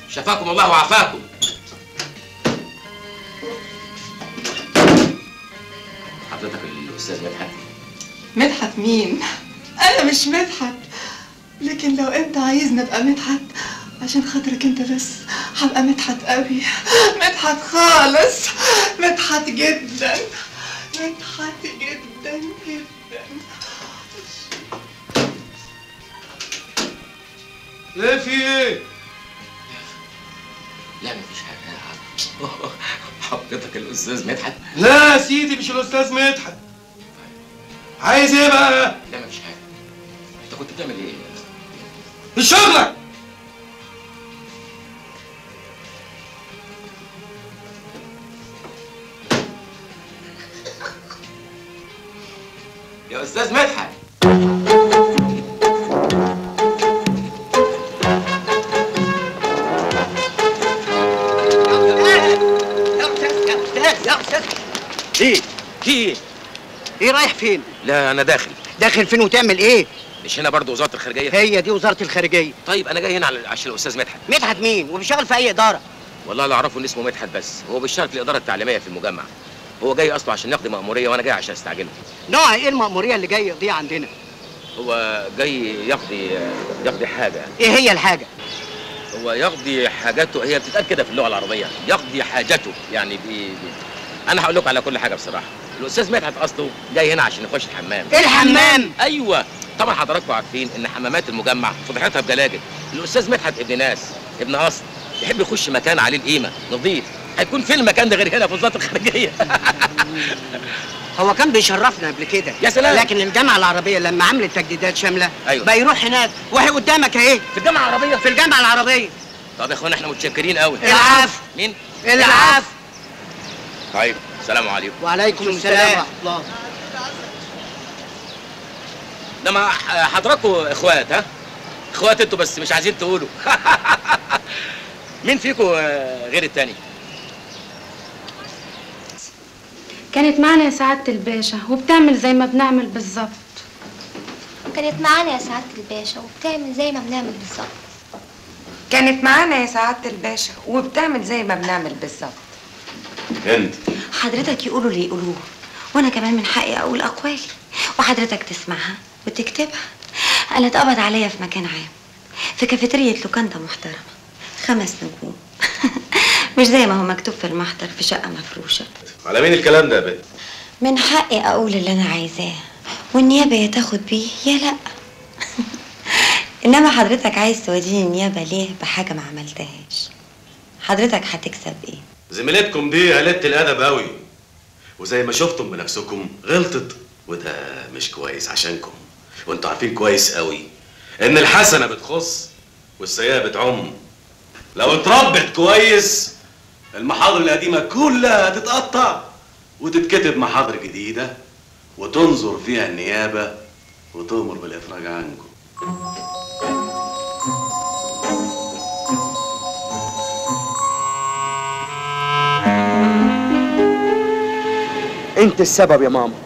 شفاكم الله وعافاكم حضرتك الاستاذ مدحت مدحت مين؟ أنا مش مدحت لكن لو أنت عايزني أبقى مدحت عشان خاطرك أنت بس هبقى مدحت قوي مدحت خالص مدحت جدا مدحت جدا جدا ايه في ايه؟ لا مفيش حاجه حضرتك الاستاذ مدحت لا يا سيدي مش الاستاذ مدحت عايز ايه بقى؟ لا مفيش حاجه انت كنت بتعمل ايه مش شغلك يا استاذ مدحت يا استاذ ايه في ايه ايه رايح فين؟ لا انا داخل داخل فين وتعمل ايه؟ مش هنا برضه وزاره الخارجيه هي دي وزاره الخارجيه طيب انا جاي هنا على- عشان الاستاذ مدحت مدحت مين؟ وبيشتغل في اي اداره؟ والله اللي اعرفه ان اسمه مدحت بس هو بيشتغل في الاداره التعليميه في المجمع هو جاي اصله عشان يقضي مأمورية وانا جاي عشان استعجله نوع ايه المأمورية اللي جاي يقضيها عندنا؟ هو جاي يقضي يقضي حاجه ايه هي الحاجة؟ هو يقضي حاجته هي بتتقال كده في اللغه العربيه يقضي حاجته يعني بي بي انا هقول لكم على كل حاجه بصراحه الاستاذ مدحت اصله جاي هنا عشان يخش الحمام الحمام ايوه طبعا حضراتكم عارفين ان حمامات المجمع فضحتها بجلاجل الاستاذ مدحت ابن ناس ابن اصل يحب يخش مكان عليه القيمه نظيف هيكون فين المكان ده غير هنا في وزاره الخارجيه هو كان بيشرفنا قبل كده يا سلام. لكن الجامعة العربية لما عملت تجديدات شاملة أيوة. بقى يروح هناك وهي قدامك اهي في الجامعه العربيه في الجامعة العربية طب يا اخوانا احنا متشكرين قوي العفو مين العفو طيب السلام عليكم وعليكم السلام ورحمة الله لما حضراتكم اخوات ها اخوات انتوا بس مش عايزين تقولوا مين فيكم آه، غير التاني كانت معانا يا سعادة الباشا وبتعمل زي ما بنعمل بالظبط كانت معانا يا سعادة الباشا وبتعمل زي ما بنعمل بالظبط كانت معانا يا سعادة الباشا وبتعمل زي ما بنعمل بالظبط هند حضرتك يقولوا اللي يقولوه وانا كمان من حقي اقول اقوالي وحضرتك تسمعها وتكتبها انا اتقبض عليا في مكان عام في كافيتيريا لوكاندا محترمه خمس نجوم مش زي ما هو مكتوب في المحضر في شقه مفروشه على مين الكلام ده يا بنت؟ من حقي اقول اللي انا عايزاه والنيابه يا تاخد بيه يا لا انما حضرتك عايز توديني النيابه ليه بحاجه ما عملتهاش حضرتك هتكسب ايه زميلتكم دي قلة الأدب أوي وزي ما شفتم بنفسكم غلطت وده مش كويس عشانكم وانتوا عارفين كويس قوي إن الحسنة بتخص والسيئة بتعم لو اتربت كويس المحاضر القديمة كلها هتتقطع وتتكتب محاضر جديدة وتنظر فيها النيابة وتؤمر بالإفراج عنكم انت السبب يا ماما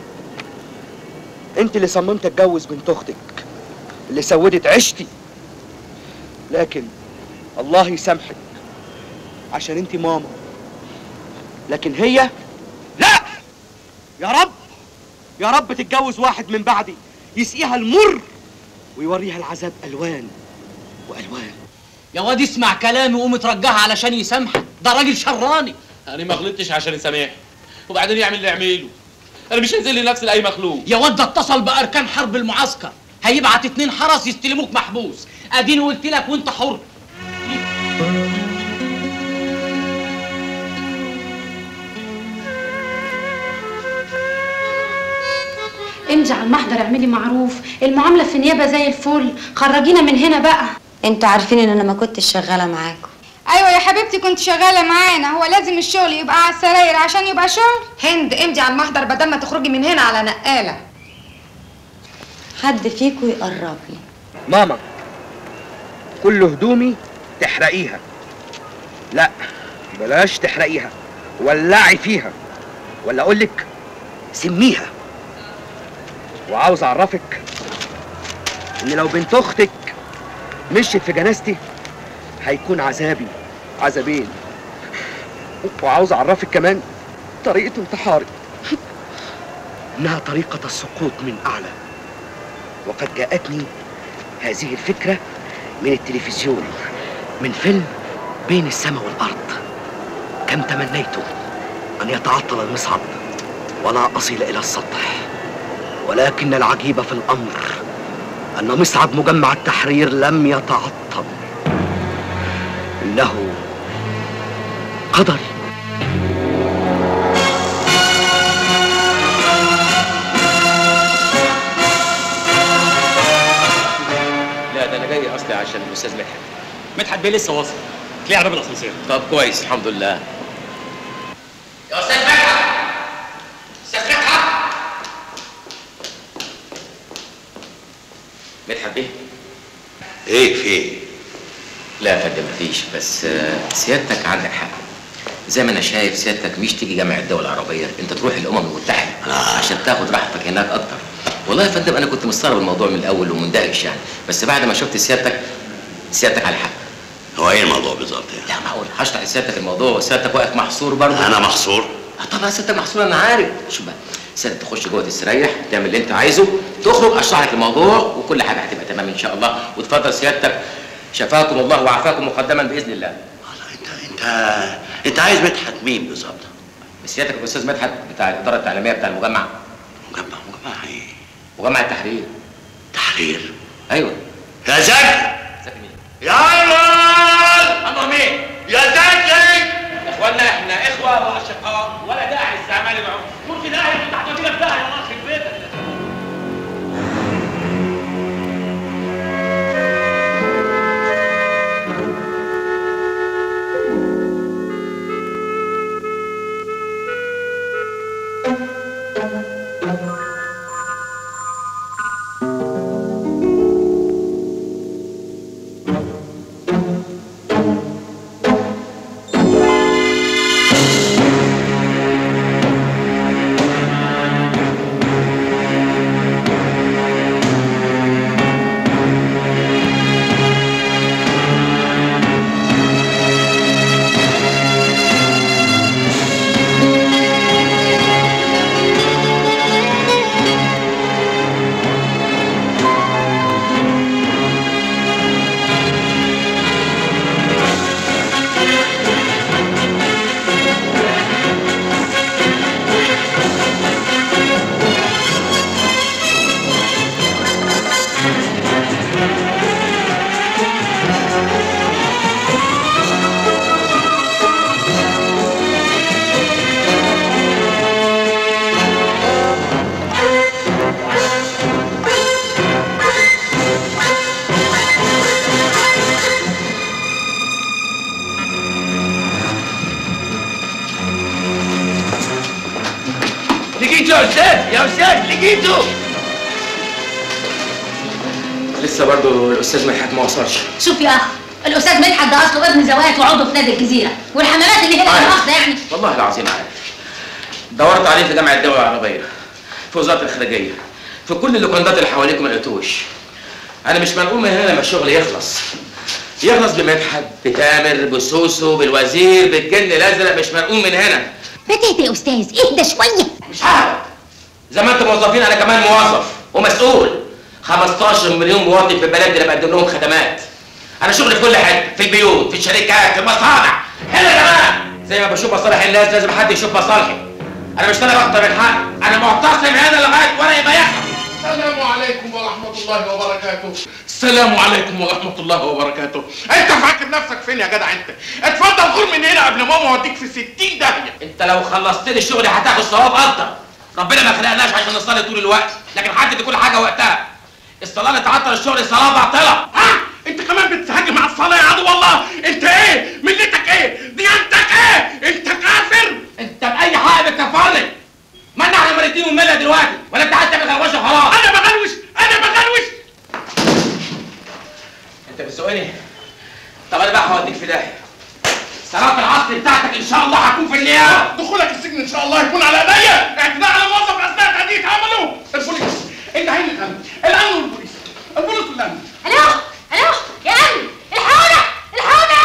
انت اللي صممت اتجوز بنت اختك اللي سودت عشتي لكن الله يسامحك عشان انت ماما لكن هي لا يا رب يا رب تتجوز واحد من بعدي يسقيها المر ويوريها العذاب الوان والوان يا واد اسمع كلامي وقوم ترجعها علشان يسامحك ده راجل شراني انا ما غلطتش عشان يسامحني وبعدين يعمل اللي يعمله انا مش هنزل لنفسي لاي مخلوق يا واد ده اتصل باركان حرب المعسكر هيبعت اتنين حرس يستلموك محبوس اديني قلت لك وانت حر امجي على المحضر اعملي معروف المعاملة في النيابة زي الفل خرجينا من هنا بقى انتوا عارفين ان انا ما كنتش شغاله معاكم ايوه يا حبيبتي كنت شغاله معانا هو لازم الشغل يبقى على السراير عشان يبقى شغل هند امضي على المحضر بدل ما تخرجي من هنا على نقالة حد فيكم يقرب لي ماما كل هدومي تحرقيها لا بلاش تحرقيها ولعي فيها ولا اقول لك سميها وعاوز اعرفك ان لو بنت اختك مشيت في جنازتي هيكون عذابي عذابين وعاوز اعرفك كمان طريقة انتحاري انها طريقة السقوط من اعلى وقد جاءتني هذه الفكرة من التلفزيون من فيلم بين السماء والارض كم تمنيت ان يتعطل المصعد ولا اصل الى السطح ولكن العجيب في الامر ان مصعد مجمع التحرير لم يتعطل انه قدري لا ده انا جاي اصلي عشان الاستاذ مدحت مدحت بيه لسه واصل تلاقيه على باب الاسانسير طب كويس الحمد لله يا استاذ مدحت استاذ مدحت مدحت بيه ايه في ايه؟ لا يا فندم مفيش بس آه، سيادتك عندك حق زي ما انا شايف سيادتك مش تيجي جامعه الدول العربيه انت تروح الامم المتحده آه. عشان تاخد راحتك هناك اكتر والله يا فندم انا كنت مستغرب الموضوع من الاول ومندهش يعني بس بعد ما شفت سيادتك سيادتك على حق هو ايه الموضوع بالظبط يعني؟ لا معقول هشرح لسيادتك الموضوع وسيادتك واقف محصور برضه انا محصور؟ آه طبعا سيادتك محصور انا عارف شوف بقى سيادتك تخش جوه تستريح تعمل اللي انت عايزه تخرج اشرح لك الموضوع وكل حاجه هتبقى تمام ان شاء الله وتفضل سيادتك شفاكم الله وعافاكم مقدما باذن الله انت انت عايز مدحت مين بالظبط؟ سيادتك الاستاذ مدحت بتاع الاداره التعليميه بتاع المجمع مجمع مجمع ايه؟ مجمع التحرير تحرير ايوه يا زكي زكي مين؟ يا عمر عمر مين؟ يا زكي يا اخوانا احنا اخوه واشقاء ولا داعي لاستعمال العنف كنت داعي كنت هتودينا في داهيه الله يخرب بيتك لقيته يا استاذ يا استاذ لقيته لسه برضه الاستاذ مدحت ما وصلش شوف يا اخ الاستاذ مدحت ده اصله ابن زوايات وعضو في نادي الجزيره والحمامات اللي هنا عارف. واخده يعني والله العظيم عارف دورت عليه في جامعه الدول العربيه في وزاره الخارجيه في كل اللوكندات اللي حواليكم ما لقيتوش انا مش منقول من هنا لما الشغل يخلص يخلص بمدحت بتامر بسوسو بالوزير بالجن الازرق مش منقول من هنا بتهدى يا استاذ اهدى شويه مش عارف زي ما انتم موظفين انا كمان موظف ومسؤول 15 مليون مواطن في البلد اللي بقدم لهم خدمات انا شغلي في كل حته في البيوت في الشركات في المصانع هنا كمان زي ما بشوف مصالح الناس لازم حد يشوف مصالحي انا مش طالب اكتر من حق انا معتصم هنا لغايه وانا يبقى يخلص السلام عليكم ورحمة الله وبركاته السلام عليكم ورحمة الله وبركاته انت فاكر نفسك فين يا جدع انت اتفضل غور من هنا قبل ما اوديك في 60 داهية انت لو خلصت لي الشغل هتاخد ثواب اكتر ربنا ما خلقناش عشان نصلي طول الوقت لكن حدد كل حاجه وقتها الصلاه اللي تعطل الشغل صلاه باطله ها انت كمان بتهاجم على الصلاة يا عدو الله انت ايه ملتك ايه ديانتك ايه انت كافر انت باي حق بتكفرني ما احنا مريتين وملة دلوقتي ولا انت حتى بتغوش خلاص انا بغلوش انا بغلوش انت بتسوقني طب انا بقى هوديك في داهيه صلاه العصر بتاعتك ان شاء الله هكون في النيابه دخولك السجن ان شاء الله يكون على ايديا اعتداء على موظف اثناء تاديه عمله البوليس انت هين الامن الامن والبوليس البوليس والامن الو الو يا امن الحقونا الحقونا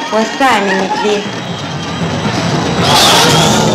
وسعي منك ليه